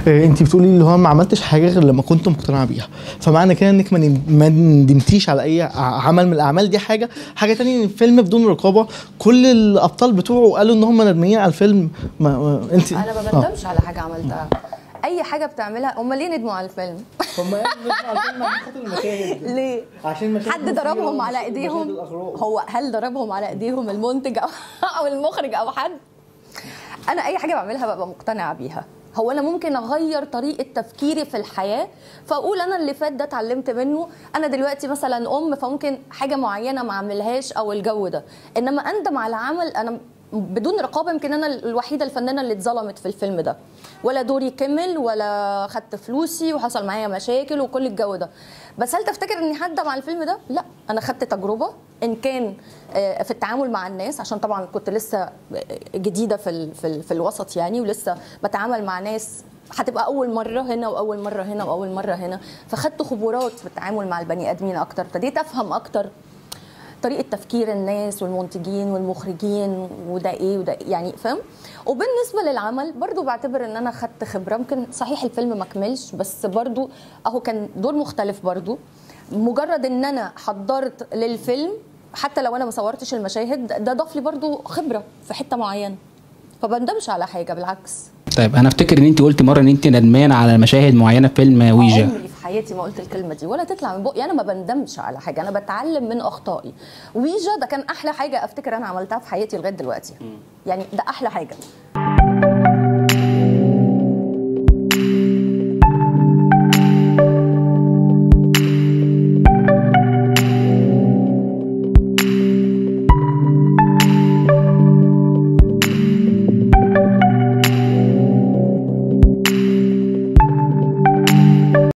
آه، انت بتقولي اللي هو ما عملتش حاجه غير لما كنت مقتنعه بيها فمعنى كده انك ما ندم- ما ندمتيش على اي ع- عمل من الاعمال دي حاجه حاجه تانية ان الفيلم بدون رقابه كل الابطال بتوعه قالوا ان هم ندمانين على الفيلم ما ما انت انا ما بندمش على حاجه عملتها اي حاجه بتعملها هم ليه ندموا على الفيلم هم على الفيلم عشان خاطر المشاهد ليه عشان مشاهد حد مثيرة ضربهم على ومشاهد ايديهم الأغراض. هو هل ضربهم على ايديهم المنتج او او المخرج او حد انا اي حاجه بعملها ببقى مقتنعه بيها هو انا ممكن اغير طريقه تفكيري في الحياه فاقول انا اللي فات ده اتعلمت منه انا دلوقتي مثلا ام فممكن حاجه معينه ما اعملهاش او الجو ده انما اندم على عمل انا بدون رقابه يمكن انا الوحيده الفنانه اللي اتظلمت في الفيلم ده ولا دوري كمل ولا خدت فلوسي وحصل معايا مشاكل وكل الجو ده بس هل تفتكر اني هندم على الفيلم ده لا انا خدت تجربه ان كان آه، في التعامل مع الناس عشان طبعا كنت لسه جديده في ال في, ال في الوسط يعني ولسه بتعامل مع ناس هتبقى اول مره هنا واول مره هنا واول مره هنا فخدت خبرات في التعامل مع البني ادمين اكتر ابتديت افهم اكتر طريقه تفكير الناس والمنتجين والمخرجين وده ايه وده إيه يعني فاهم وبالنسبه للعمل برضو بعتبر ان انا خدت خبره يمكن صحيح الفيلم ما كملش بس برضو اهو كان دور مختلف برضو مجرد ان انا حضرت للفيلم حتى لو انا ما صورتش المشاهد ده ضاف لي برضو خبره في حته معينه فبندمش على حاجه بالعكس طيب انا افتكر ان انت قلت مره ان انت ندمانه على مشاهد معينه في فيلم ويجا عمري في حياتي ما قلت الكلمه دي ولا تطلع من بقي انا ما بندمش على حاجه انا بتعلم من اخطائي ويجا ده كان احلى حاجه افتكر انا عملتها في حياتي لغايه دلوقتي يعني ده احلى حاجه